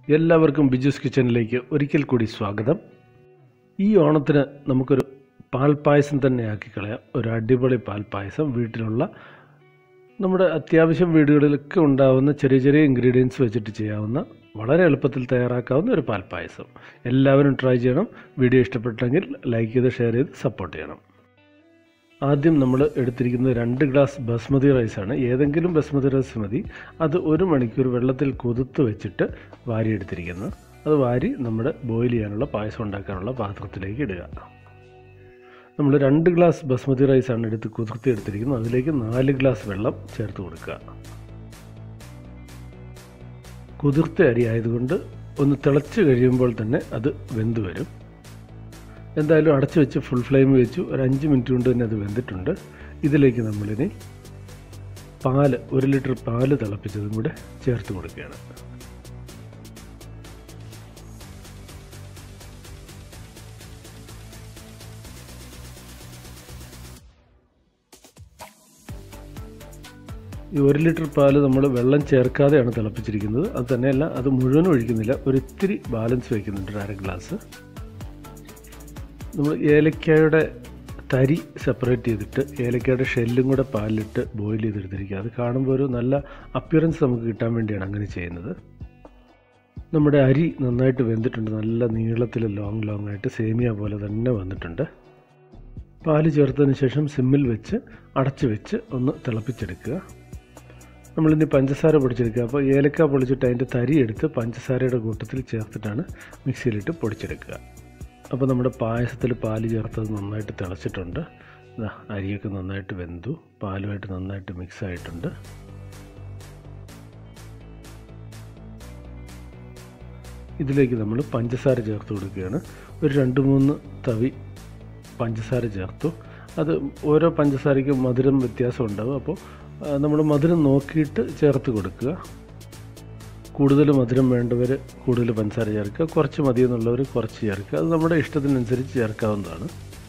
എല്ലാവർക്കും ബിജുസ് കിച്ചണിലേക്ക് ഒരിക്കൽ കൂടി സ്വാഗതം ഈ ഓണത്തിന് നമുക്കൊരു പാൽപ്പായസം തന്നെ ആക്കി കളയാം ഒരു അടിപൊളി പാൽപ്പായസം വീട്ടിലുള്ള നമ്മുടെ അത്യാവശ്യം വീടുകളിലൊക്കെ ഉണ്ടാവുന്ന ചെറിയ ചെറിയ ഇൻഗ്രീഡിയൻസ് വെച്ചിട്ട് ചെയ്യാവുന്ന വളരെ എളുപ്പത്തിൽ തയ്യാറാക്കാവുന്ന ഒരു പാൽപ്പായസം എല്ലാവരും ട്രൈ ചെയ്യണം വീഡിയോ ഇഷ്ടപ്പെട്ടെങ്കിൽ ലൈക്ക് ചെയ്ത് ഷെയർ ചെയ്ത് സപ്പോർട്ട് ചെയ്യണം ആദ്യം നമ്മൾ എടുത്തിരിക്കുന്നത് രണ്ട് ഗ്ലാസ് ബസ്മതി റൈസാണ് ഏതെങ്കിലും ബസ്മതി റൈസ് മതി അത് ഒരു മണിക്കൂർ വെള്ളത്തിൽ കുതിർത്ത് വെച്ചിട്ട് വാരി എടുത്തിരിക്കുന്നത് അത് വാരി നമ്മുടെ ബോയിൽ ചെയ്യാനുള്ള പായസം ഉണ്ടാക്കാനുള്ള പാത്രത്തിലേക്ക് ഇടുക നമ്മൾ രണ്ട് ഗ്ലാസ് ബസ്മതി റൈസാണ് എടുത്ത് കുതിർത്തി എടുത്തിരിക്കുന്നത് അതിലേക്ക് നാല് ഗ്ലാസ് വെള്ളം ചേർത്ത് കൊടുക്കുക കുതിർത്ത അരി ആയതുകൊണ്ട് ഒന്ന് തിളച്ച് കഴിയുമ്പോൾ തന്നെ അത് വെന്ത് വരും എന്തായാലും അടച്ചു വെച്ച് ഫുൾ ഫ്ലെയിം വെച്ചു ഒരു അഞ്ച് മിനിറ്റ് കൊണ്ട് തന്നെ അത് വെന്തിട്ടുണ്ട് ഇതിലേക്ക് നമ്മളിനി പാല് ഒരു ലിറ്റർ പാല് തിളപ്പിച്ചതും കൂടെ ചേർത്ത് കൊടുക്കുകയാണ് ഈ ഒരു ലിറ്റർ പാല് നമ്മൾ വെള്ളം ചേർക്കാതെയാണ് തിളപ്പിച്ചിരിക്കുന്നത് അത് തന്നെയല്ല അത് മുഴുവനും ഒഴിക്കുന്നില്ല ഒരിത്തിരി ബാലൻസ് വയ്ക്കുന്നുണ്ട് ഒരു അര ഗ്ലാസ് നമ്മൾ ഏലക്കായുടെ തരി സെപ്പറേറ്റ് ചെയ്തിട്ട് ഏലക്കായുടെ ഷെല്ലും കൂടെ പാലിലിട്ട് ബോയിൽ ചെയ്തെടുത്തിരിക്കുക അത് കാണുമ്പോൾ ഒരു നല്ല അപ്പിയറൻസ് നമുക്ക് കിട്ടാൻ വേണ്ടിയാണ് അങ്ങനെ ചെയ്യുന്നത് നമ്മുടെ അരി നന്നായിട്ട് വെന്തിട്ടുണ്ട് നല്ല നീളത്തിൽ ലോങ് ലോങ് ആയിട്ട് സേമിയ പോലെ തന്നെ വന്നിട്ടുണ്ട് പാല് ചേർത്തതിന് ശേഷം സിമ്മിൽ വെച്ച് അടച്ചു വെച്ച് ഒന്ന് തിളപ്പിച്ചെടുക്കുക നമ്മളിനി പഞ്ചസാര പൊടിച്ചെടുക്കുക അപ്പോൾ ഏലക്ക പൊളിച്ചിട്ട് അതിൻ്റെ തരി എടുത്ത് പഞ്ചസാരയുടെ കൂട്ടത്തിൽ ചേർത്തിട്ടാണ് മിക്സിയിലിട്ട് പൊടിച്ചെടുക്കുക അപ്പോൾ നമ്മുടെ പായസത്തിൽ പാല് ചേർത്തത് നന്നായിട്ട് തിളച്ചിട്ടുണ്ട് അരിയൊക്കെ നന്നായിട്ട് വെന്തു പാലുമായിട്ട് നന്നായിട്ട് മിക്സ് ആയിട്ടുണ്ട് ഇതിലേക്ക് നമ്മൾ പഞ്ചസാര ചേർത്ത് കൊടുക്കുകയാണ് ഒരു രണ്ട് മൂന്ന് തവി പഞ്ചസാര ചേർത്തു അത് ഓരോ പഞ്ചസാരയ്ക്കും മധുരം വ്യത്യാസം ഉണ്ടാവും അപ്പോൾ നമ്മൾ മധുരം നോക്കിയിട്ട് ചേർത്ത് കൊടുക്കുക കൂടുതൽ മധുരം വേണ്ടവർ കൂടുതൽ പഞ്ചസാര ചേർക്കുക കുറച്ച് മതി എന്നുള്ളവർ കുറച്ച് ചേർക്കുക അത് നമ്മുടെ ഇഷ്ടത്തിനനുസരിച്ച് ചേർക്കാവുന്നതാണ്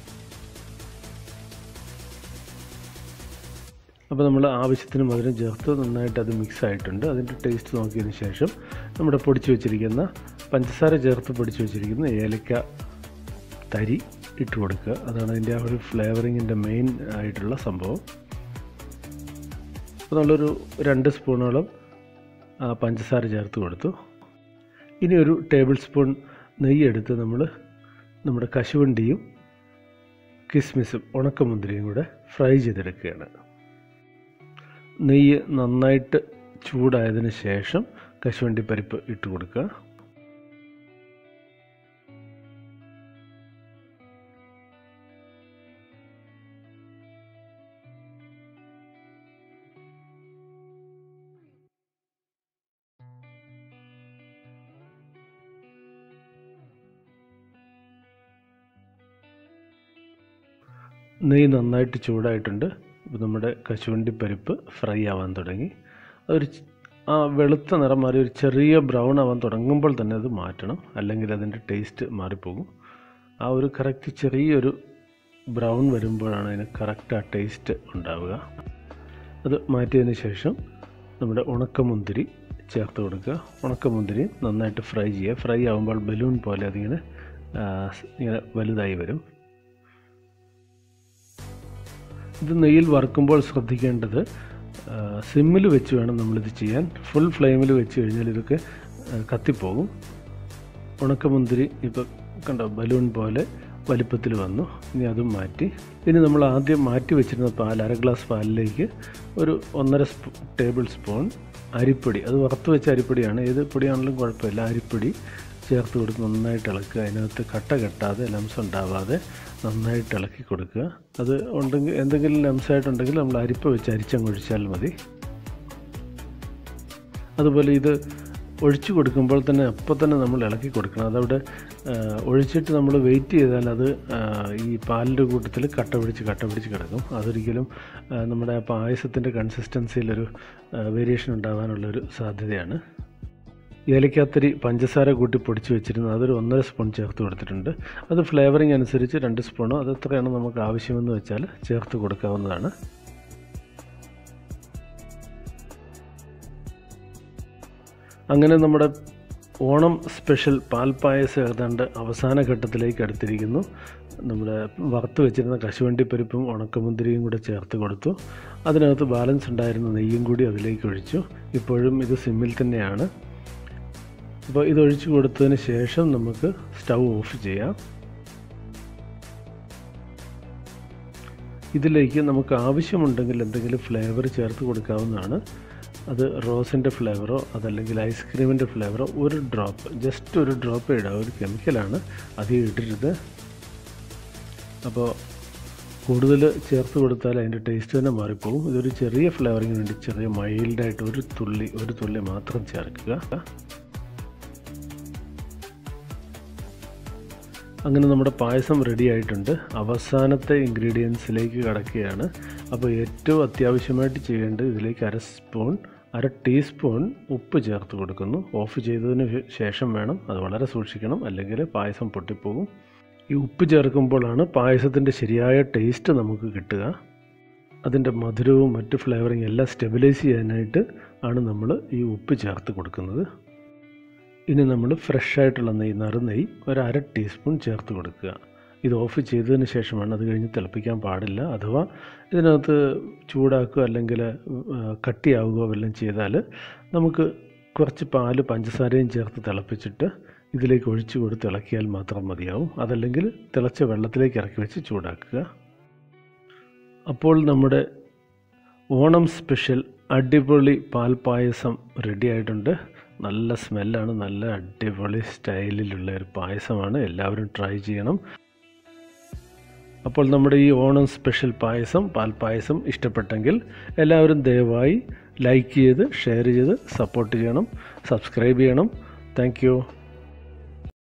അപ്പോൾ നമ്മൾ ആവശ്യത്തിന് മധുരം ചേർത്ത് നന്നായിട്ട് അത് മിക്സ് ആയിട്ടുണ്ട് അതിൻ്റെ ടേസ്റ്റ് നോക്കിയതിന് ശേഷം നമ്മുടെ പൊടിച്ച് വെച്ചിരിക്കുന്ന പഞ്ചസാര ചേർത്ത് പൊടിച്ച് വെച്ചിരിക്കുന്ന ഏലക്ക തരി ഇട്ട് കൊടുക്കുക അതാണ് അതിൻ്റെ ആ ഒരു ഫ്ലേവറിങ്ങിൻ്റെ മെയിൻ ആയിട്ടുള്ള സംഭവം അപ്പോൾ നമ്മളൊരു രണ്ട് സ്പൂണോളം പഞ്ചസാര ചേർത്ത് കൊടുത്തു ഇനി ഒരു ടേബിൾ സ്പൂൺ നെയ്യ് എടുത്ത് നമ്മൾ നമ്മുടെ കശുവണ്ടിയും കിസ്മിസും ഉണക്കമുന്തിരിയും കൂടെ ഫ്രൈ ചെയ്തെടുക്കുകയാണ് നെയ്യ് നന്നായിട്ട് ചൂടായതിന് ശേഷം കശുവണ്ടി പരിപ്പ് ഇട്ട് കൊടുക്കുക നെയ്യ് നന്നായിട്ട് ചൂടായിട്ടുണ്ട് ഇപ്പോൾ നമ്മുടെ കശുവണ്ടി പരിപ്പ് ഫ്രൈ ആവാൻ തുടങ്ങി അതൊരു ആ വെളുത്ത നിറം മാറി ഒരു ചെറിയ ബ്രൗൺ ആവാൻ തുടങ്ങുമ്പോൾ തന്നെ അത് മാറ്റണം അല്ലെങ്കിൽ അതിൻ്റെ ടേസ്റ്റ് മാറിപ്പോകും ആ ഒരു കറക്റ്റ് ചെറിയൊരു ബ്രൗൺ വരുമ്പോഴാണ് അതിന് കറക്റ്റ് ആ ടേസ്റ്റ് ഉണ്ടാവുക അത് മാറ്റിയതിന് ശേഷം നമ്മുടെ ഉണക്കമുന്തിരി ചേർത്ത് കൊടുക്കുക ഉണക്കമുന്തിരി നന്നായിട്ട് ഫ്രൈ ചെയ്യുക ഫ്രൈ ആകുമ്പോൾ ബലൂൺ പോലെ അതിങ്ങനെ ഇങ്ങനെ വലുതായി വരും ഇത് നെയ്യിൽ വറുക്കുമ്പോൾ ശ്രദ്ധിക്കേണ്ടത് സിമ്മിൽ വെച്ച് വേണം നമ്മളിത് ചെയ്യാൻ ഫുൾ ഫ്ലെയിമിൽ വെച്ച് കഴിഞ്ഞാൽ ഇതൊക്കെ കത്തിപ്പോകും ഉണക്കമുന്തിരി ഇപ്പോൾ കണ്ടോ ബലൂൺ പോലെ വലിപ്പത്തിൽ വന്നു ഇനി അതും മാറ്റി ഇനി നമ്മൾ ആദ്യം മാറ്റി വെച്ചിരുന്ന പാൽ അര ഗ്ലാസ് പാലിലേക്ക് ഒരു ഒന്നര സ്പൂ ടേബിൾ സ്പൂൺ അരിപ്പൊടി അത് വറുത്ത് വെച്ച അരിപ്പൊടിയാണ് ഏത് പൊടിയാണെങ്കിലും കുഴപ്പമില്ല അരിപ്പൊടി ചേർത്ത് കൊടുത്ത് നന്നായിട്ട് ഇളക്കുക അതിനകത്ത് കട്ട കെട്ടാതെ ലംസ് ഉണ്ടാവാതെ നന്നായിട്ട് ഇളക്കി കൊടുക്കുക അത് ഉണ്ടെങ്കിൽ എന്തെങ്കിലും ലംസായിട്ടുണ്ടെങ്കിൽ നമ്മൾ അരിപ്പ വെച്ച് അരിച്ചങ്ങൊഴിച്ചാൽ മതി അതുപോലെ ഇത് ഒഴിച്ചു കൊടുക്കുമ്പോൾ തന്നെ അപ്പോൾ തന്നെ നമ്മൾ ഇളക്കി കൊടുക്കണം അതവിടെ ഒഴിച്ചിട്ട് നമ്മൾ വെയിറ്റ് ചെയ്താൽ അത് ഈ പാലിൻ്റെ കൂട്ടത്തിൽ കട്ട പിടിച്ച് കട്ട പിടിച്ച് കിടക്കും അതൊരിക്കലും നമ്മുടെ ആ പായസത്തിൻ്റെ കൺസിസ്റ്റൻസിയിലൊരു വേരിയേഷൻ ഉണ്ടാകാനുള്ളൊരു സാധ്യതയാണ് ഏലക്കാത്തരി പഞ്ചസാര കൂട്ടി പൊടിച്ച് വെച്ചിരുന്നു അതൊരു ഒന്നര സ്പൂൺ ചേർത്ത് കൊടുത്തിട്ടുണ്ട് അത് ഫ്ലേവറിങ് അനുസരിച്ച് രണ്ട് സ്പൂണോ അത് എത്രയാണ് നമുക്ക് ആവശ്യമെന്ന് വെച്ചാൽ ചേർത്ത് കൊടുക്കാവുന്നതാണ് അങ്ങനെ നമ്മുടെ ഓണം സ്പെഷ്യൽ പാൽപ്പായസം ഏതാണ്ട് അവസാന ഘട്ടത്തിലേക്ക് അടുത്തിരിക്കുന്നു നമ്മുടെ വറുത്ത് വെച്ചിരുന്ന കശുവണ്ടിപ്പരിപ്പും ഉണക്കമുന്തിരിയും കൂടെ ചേർത്ത് കൊടുത്തു അതിനകത്ത് ബാലൻസ് ഉണ്ടായിരുന്ന നെയ്യും കൂടി അതിലേക്ക് ഒഴിച്ചു ഇപ്പോഴും ഇത് സിമ്മിൽ തന്നെയാണ് അപ്പോൾ ഇതൊഴിച്ചു കൊടുത്തതിന് ശേഷം നമുക്ക് സ്റ്റൗ ഓഫ് ചെയ്യാം ഇതിലേക്ക് നമുക്ക് ആവശ്യമുണ്ടെങ്കിൽ എന്തെങ്കിലും ഫ്ലേവർ ചേർത്ത് കൊടുക്കാവുന്നതാണ് അത് റോസിൻ്റെ ഫ്ലേവറോ അതല്ലെങ്കിൽ ഐസ്ക്രീമിൻ്റെ ഫ്ലേവറോ ഒരു ഡ്രോപ്പ് ജസ്റ്റ് ഒരു ഡ്രോപ്പ് ഇടുക ഒരു കെമിക്കലാണ് അധികം ഇടരുത് അപ്പോൾ കൂടുതൽ ചേർത്ത് കൊടുത്താൽ അതിൻ്റെ ടേസ്റ്റ് തന്നെ മാറിപ്പോകും ഇതൊരു ചെറിയ ഫ്ലേവറിങ്ങിന് വേണ്ടി ചെറിയ മൈൽഡായിട്ട് ഒരു തുള്ളി ഒരു തുള്ളി മാത്രം ചേർക്കുക അങ്ങനെ നമ്മുടെ പായസം റെഡി ആയിട്ടുണ്ട് അവസാനത്തെ ഇൻഗ്രീഡിയൻസിലേക്ക് കടക്കുകയാണ് അപ്പോൾ ഏറ്റവും അത്യാവശ്യമായിട്ട് ചെയ്യേണ്ടത് ഇതിലേക്ക് അര സ്പൂൺ അര ടീസ്പൂൺ ഉപ്പ് ചേർത്ത് കൊടുക്കുന്നു ഓഫ് ചെയ്തതിന് ശേഷം വേണം അത് വളരെ സൂക്ഷിക്കണം അല്ലെങ്കിൽ പായസം പൊട്ടിപ്പോകും ഈ ഉപ്പ് ചേർക്കുമ്പോഴാണ് പായസത്തിൻ്റെ ശരിയായ ടേസ്റ്റ് നമുക്ക് കിട്ടുക അതിൻ്റെ മധുരവും മറ്റ് ഫ്ലേവറിങ് എല്ലാം സ്റ്റെബിലൈസ് ചെയ്യാനായിട്ട് ആണ് നമ്മൾ ഈ ഉപ്പ് ചേർത്ത് കൊടുക്കുന്നത് ഇനി നമ്മൾ ഫ്രഷ് ആയിട്ടുള്ള നെയ്യ് നറുനെയ്യ് ഒരു അര ടീസ്പൂൺ ചേർത്ത് കൊടുക്കുക ഇത് ഓഫ് ചെയ്തതിന് ശേഷമാണ് അത് കഴിഞ്ഞ് തിളപ്പിക്കാൻ പാടില്ല അഥവാ ഇതിനകത്ത് ചൂടാക്കുക അല്ലെങ്കിൽ കട്ടിയാവുകയോ വല്ലതും ചെയ്താൽ നമുക്ക് കുറച്ച് പാല് പഞ്ചസാരയും ചേർത്ത് തിളപ്പിച്ചിട്ട് ഇതിലേക്ക് ഒഴിച്ചു കൊടുത്ത് ഇളക്കിയാൽ മാത്രം മതിയാവും അതല്ലെങ്കിൽ തിളച്ച വെള്ളത്തിലേക്ക് ഇറക്കി വെച്ച് ചൂടാക്കുക അപ്പോൾ നമ്മുടെ ഓണം സ്പെഷ്യൽ അടിപൊളി പാൽപ്പായസം റെഡി ആയിട്ടുണ്ട് നല്ല സ്മെല്ലാണ് നല്ല അടിപൊളി സ്റ്റൈലിലുള്ള ഒരു പായസമാണ് എല്ലാവരും ട്രൈ ചെയ്യണം അപ്പോൾ നമ്മുടെ ഈ ഓണം സ്പെഷ്യൽ പായസം പാൽപ്പായസം ഇഷ്ടപ്പെട്ടെങ്കിൽ എല്ലാവരും ദയവായി ലൈക്ക് ചെയ്ത് ഷെയർ ചെയ്ത് സപ്പോർട്ട് ചെയ്യണം സബ്സ്ക്രൈബ് ചെയ്യണം താങ്ക്